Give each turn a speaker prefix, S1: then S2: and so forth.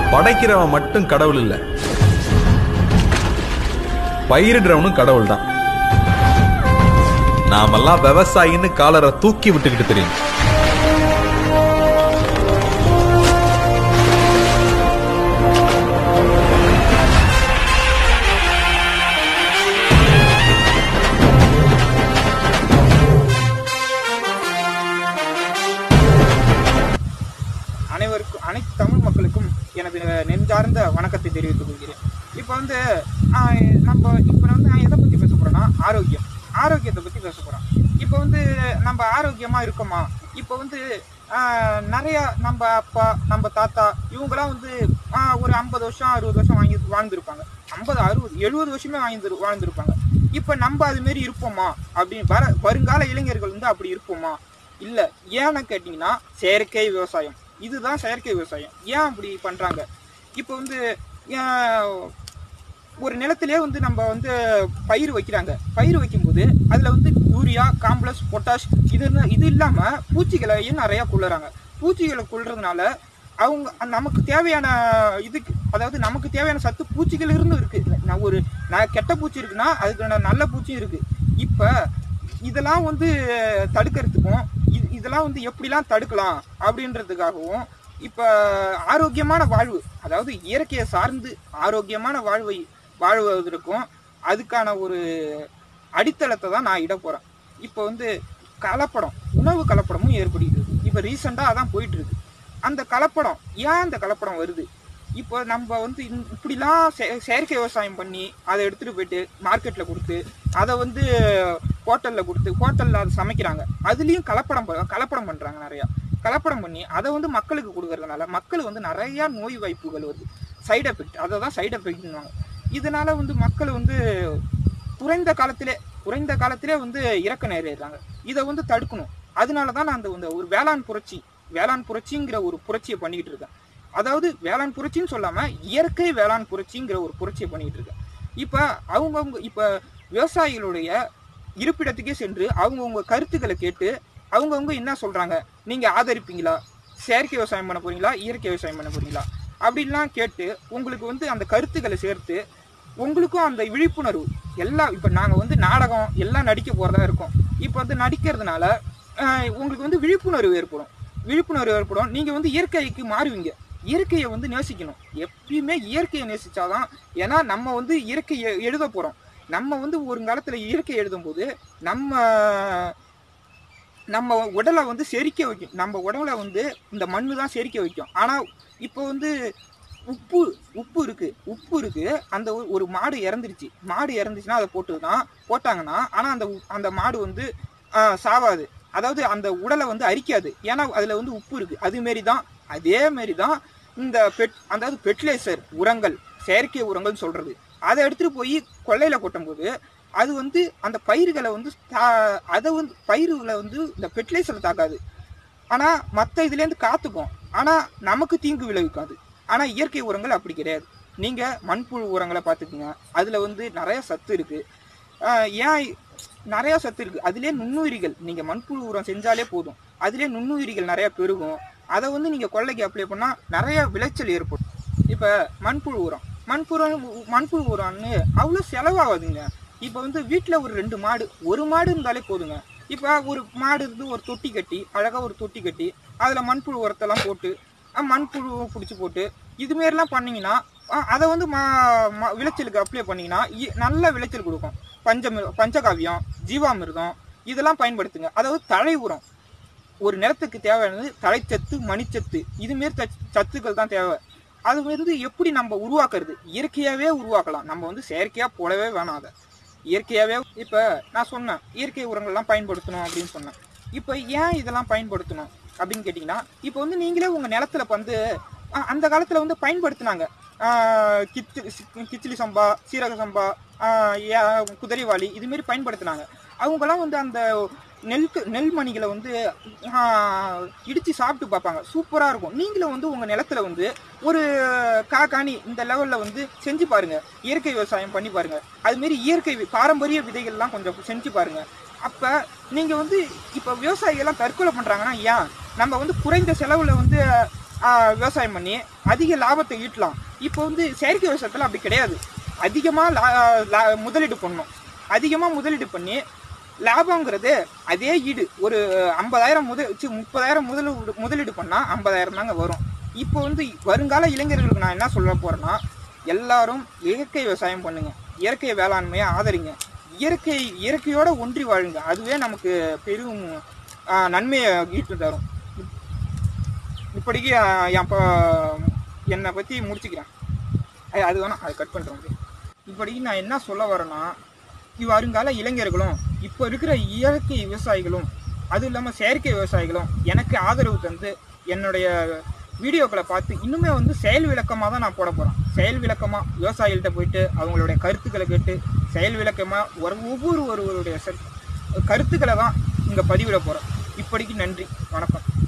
S1: படைக்கிறவன் மட்டும் கடவுள் இல்ல பயிரிடுறவனும் கடவுள் தான் நாமெல்லாம் விவசாயின்னு காலரை தூக்கி விட்டுக்கிட்டு தெரியும்
S2: அனைவருக்கும் அனைத்து தமிழ் மக்களுக்கும் எனது நெஞ்சார்ந்த வணக்கத்தை தெரிவித்துக் கொள்கிறேன் இப்போ வந்து ஆஹ், நம்ம இப்போ வந்து நான் எதை பற்றி பேச போகிறேன்னா ஆரோக்கியம் ஆரோக்கியத்தை பற்றி பேச போகிறோம் இப்போ வந்து நம்ம ஆரோக்கியமாக இருக்கோமா இப்போ வந்து ஆஹ், நிறைய நம்ம அப்பா நம்ம தாத்தா இவங்கெல்லாம் வந்து ஆஹ், ஒரு ஐம்பது வருஷம் அறுபது வருஷம் வாங்கி வாழ்ந்துருப்பாங்க ஐம்பது அறுபது எழுபது வருஷமே வாங்கி வாழ்ந்துருப்பாங்க இப்போ நம்ம அது மாரி இருப்போமா அப்படின்னு வர வருங்கால இளைஞர்கள் வந்து அப்படி இருப்போமா இல்லை ஏன்னு கேட்டிங்கன்னா செயற்கை விவசாயம் இதுதான் செயற்கை விவசாயம் ஏன் அப்படி பண்ணுறாங்க இப்போ வந்து ஏன் ஒரு நிலத்திலே வந்து நம்ம வந்து பயிர் வைக்கிறாங்க பயிர் வைக்கும்போது அதில் வந்து யூரியா காம்ப்ளெக்ஸ் பொட்டாஷ் இது இது இல்லாமல் பூச்சிகளையும் நிறையா கொள்ளுறாங்க பூச்சிகளை கொள்றதுனால அவங்க நமக்கு தேவையான இதுக்கு அதாவது நமக்கு தேவையான சத்து பூச்சிகள் இருந்தும் இருக்கு நான் ஒரு நான் கெட்ட பூச்சி இருக்குன்னா அதுக்கு நான் நல்ல பூச்சியும் இருக்கு இப்போ இதெல்லாம் வந்து தடுக்கிறதுக்கும் இது- இதெல்லாம் வந்து எப்படிலாம் தடுக்கலாம் அப்படின்றதுக்காகவும் இப்போ ஆரோக்கியமான வாழ்வு அதாவது இயற்கையை சார்ந்து ஆரோக்கியமான வாழ்வை வாழ்வதற்கும் அதுக்கான ஒரு அடித்தளத்தை தான் நான் இட போகிறேன் இப்போ வந்து கலப்படம் உணவு கலப்படமும் ஏற்படுகிறது இப்போ ரீசெண்டாக அதான் போயிட்டு இருக்கு அந்த கலப்படம் ஏன் அந்த கலப்படம் வருது இப்போ நம்ம வந்து இந்த- இப்படிலாம் செ- செயற்கை விவசாயம் பண்ணி அதை எடுத்துகிட்டு போயிட்டு மார்க்கெட்டில் கொடுத்து அதை வந்து ஹோட்டலில் கொடுத்து ஹோட்டலில் அதை சமைக்கிறாங்க அதுலேயும் கலப்படம் ப- கலப்படம் பண்ணுறாங்க நிறையா கலப்படம் பண்ணி அதை வந்து மக்களுக்கு கொடுக்கறதுனால மக்கள் வந்து நிறையா நோய் வாய்ப்புகள் வருது சைடு எஃபெக்ட் அதை தான் சைடு எஃபெக்ட்னுவாங்க இதனால வந்து மக்கள் வந்து குறைந்த காலத்திலே குறைந்த காலத்திலே வந்து இறக்க நேரிடுறாங்க இதை வந்து தடுக்கணும் அதனால தான் நான் அந்த இந்த ஒரு வேளாண் புரட்சி வேளாண் புரட்சிங்கிற ஒரு புரட்சியை பண்ணிக்கிட்டு இருக்கேன் அதாவது வேளாண் புரட்சின்னு சொல்லாம இயற்கை வேளாண் புரட்சிங்கிற ஒரு புரட்சியை பண்ணிக்கிட்டு இருக்கேன் இப்போ அவங்கவுங்க இப்போ விவசாயிகளுடைய இருப்பிடத்துக்கே சென்று அவங்கவுங்க கருத்துக்களை கேட்டு அவங்கவுங்க என்ன சொல்றாங்க நீங்க ஆதரிப்பீங்களா செயற்கை விவசாயம் பண்ண போறீங்களா இயற்கை விவசாயம் பண்ண போறீங்களா அப்படின்லாம் கேட்டு உங்களுக்கு வந்து அந்த கருத்துக்களை சேர்த்து உங்களுக்கும் அந்த விழிப்புணர்வு எல்லாம் இப்போ நாங்கள் வந்து நாடகம் எல்லாம் நடிக்க போகிறதா இருக்கோம் இப்போ வந்து நடிக்கிறதுனால ஆஹ், உங்களுக்கு வந்து விழிப்புணர்வு ஏற்படும் விழிப்புணர்வு ஏற்படும் நீங்கள் வந்து இயற்கைக்கு மாறுவீங்க இயற்கையை வந்து நேசிக்கணும் எப்பயுமே இயற்கையை நேசிச்சாதான் ஏன்னா நம்ம வந்து இயற்கையை எழுத போகிறோம் நம்ம வந்து ஒரு காலத்தில் இயற்கை எழுதும்போது நம்ம நம்ம உடலை வந்து செரிக்க வைக்கும் நம்ம உடலை வந்து இந்த மண்ணு தான் செரிக்க வைக்கும் ஆனால் இப்போ வந்து உப்பு உப்பு இருக்கு உப்பு இருக்கு அந்த ஒரு- ஒரு மாடு இறந்துருச்சு மாடு இறந்துச்சுன்னா அதை போட்டு தான் போட்டாங்கன்னா ஆனால் அந்த உ- அந்த மாடு வந்து ஆஹ், சாவாது அதாவது அந்த உடலை வந்து அரிக்காது ஏன்னா அதில் வந்து உப்பு இருக்கு அது மாரி தான் அதே மாரி தான் இந்த பெட் அதாவது பெட்லேசர் உரங்கள் செயற்கை உரங்கள்னு சொல்றது அதை எடுத்துட்டு போய் கொள்ளையில கொட்டும்போது அது வந்து அந்த பயிர்களை வந்து தா- அதை வந்து பயிர்களை வந்து இந்த ஃபெர்டிலைசரை தாக்காது ஆனால் மற்ற இதுலேருந்து காத்துக்கும் ஆனால் நமக்கு தீங்கு விளைவிக்காது ஆனால் இயற்கை உரங்கள் அப்படி கிடையாது நீங்கள் மண்புழு உரங்களை பார்த்துக்குங்க அதில் வந்து நிறைய சத்து இருக்குது ஏன் நிறைய சத்து இருக்குது அதுலேயே நுண்ணுயிரிகள் நீங்கள் மண்புழு உரம் செஞ்சாலே போதும் அதுலேயே நுண்ணுயிரிகள் நிறைய பெருகும் அதை வந்து நீங்கள் கொள்ளைக்கு அப்ளை பண்ணால் நிறைய விளைச்சல் ஏற்படும் இப்போ மண்புழு உரம் மண்புழு மண்புழு உரம்னு அவ்வளோ செலவாகாதுங்க இப்போ வந்து வீட்டில் ஒரு ரெண்டு மாடு ஒரு மாடு இருந்தாலே போதுங்க இப்போ ஒரு மாடு இருந்து ஒரு தொட்டி கட்டி அழகாக ஒரு தொட்டி கட்டி அதில் மண்புழு உரத்தெல்லாம் போட்டு அஹ், மண்புழு பிடிச்சி போட்டு இதுமாரிலாம் பண்ணீங்கன்னா அஹ், அதை வந்து ம ம- விளைச்சலுக்கு அப்ளை பண்ணீங்கன்னா இ- நல்ல விளைச்சல் கொடுக்கும் பஞ்சமி பஞ்சகாவியம் ஜீவாமிர்தம் இதெல்லாம் பயன்படுத்துங்க அதாவது தழை உரம் ஒரு நிலத்துக்கு தேவையானது தழைச்சத்து மணிச்சத்து இதுமாரி சத்- சத்துக்கள் தான் தேவை அது வந்து எப்படி நம்ம உருவாக்குறது இயற்கையாகவே உருவாக்கலாம் நம்ம வந்து செயற்கையாக போடவே வேணாம் அதை இயற்கையாகவே இப்போ நான் சொன்னேன் இயற்கை உரங்கள்லாம் பயன்படுத்தணும் அப்படின்னு சொன்னேன் இப்போ ஏன் இதெல்லாம் பயன்படுத்தணும் அப்படின்னு கேட்டிங்கன்னா இப்போ வந்து நீங்களே உங்கள் நிலத்துல வந்து அஹ், அந்த காலத்தில் வந்து பயன்படுத்தினாங்க கிச்சு கிச்சிலி சம்பா சீரக சம்பா ஆஹ், ஏ- குதிரைவாளி இதுமாரி பயன்படுத்தினாங்க அவங்கெல்லாம் வந்து அந்த நெல்க்கு நெல் மணிகளை வந்து ஆஹ், இடிச்சு சாப்பிட்டு பார்ப்பாங்க சூப்பராக இருக்கும் நீங்களும் வந்து உங்கள் நிலத்துல வந்து ஒரு காக்காணி இந்த லெவலில் வந்து செஞ்சு பாருங்க இயற்கை விவசாயம் பண்ணி பாருங்க அதுமாரி இயற்கை வி- பாரம்பரிய விதைகள்லாம் கொஞ்சம் செஞ்சு பாருங்க அப்போ நீங்கள் வந்து இப்போ விவசாயிகள்லாம் தற்கொலை பண்ணுறாங்கன்னா ஏன் நம்ம வந்து குறைந்த செலவில் வந்து ஆஹ், விவசாயம் பண்ணி அதிக லாபத்தை ஈட்டலாம் இப்போ வந்து செயற்கை விவசாயத்தில் அப்படி கிடையாது அதிகமாக முதலீடு பண்ணணும் அதிகமாக முதலீடு பண்ணி லாபங்கிறது அதே ஈடு ஒரு ஐம்பதாயிரம் முதல் சி, முப்பதாயிரம் முதலீடு முதலீடு பண்ணால் ஐம்பதாயிரம் தாங்க வரும் இப்போ வந்து வருங்கால இளைஞர்களுக்கு நான் என்ன சொல்ல போகிறேன்னா எல்லாரும் இயற்கை விவசாயம் பண்ணுங்க இயற்கை வேளாண்மையை ஆதரிங்க இயற்கை இயற்கையோட ஒன்றி வாழுங்க அதுவே நமக்கு பெரும் ஆஹ், நன்மையை ஈட்டு தரும் இப்படிக்கு ஆஹ், என் ப- என்னை பற்றி முடிச்சுக்கிறேன் ஐ, அது வேணாம் அதை கட் பண்ணுறேன் இப்படிக்கு நான் என்ன சொல்ல வரேன்னா இவ் வருங்கால இளைஞர்களும் இப்போ இருக்கிற இயற்கை விவசாயிகளும் அதுவும் இல்லாமல் செயற்கை விவசாயிகளும் எனக்கு ஆதரவு தந்து என்னுடைய வீடியோக்களை பார்த்து இன்னுமே வந்து செயல் விளக்கமாக தான் நான் போட போகிறேன் செயல் விளக்கமாக விவசாயிகள்கிட்ட போயிட்டு அவங்களுடைய கருத்துக்களை கேட்டு செயல் விளக்கமாக ஒரு ஒவ்வொரு ஒருவருடைய செ- கருத்துக்களை தான் இங்கே பதிவிட போகிறேன் இப்படிக்கு நன்றி வணக்கம்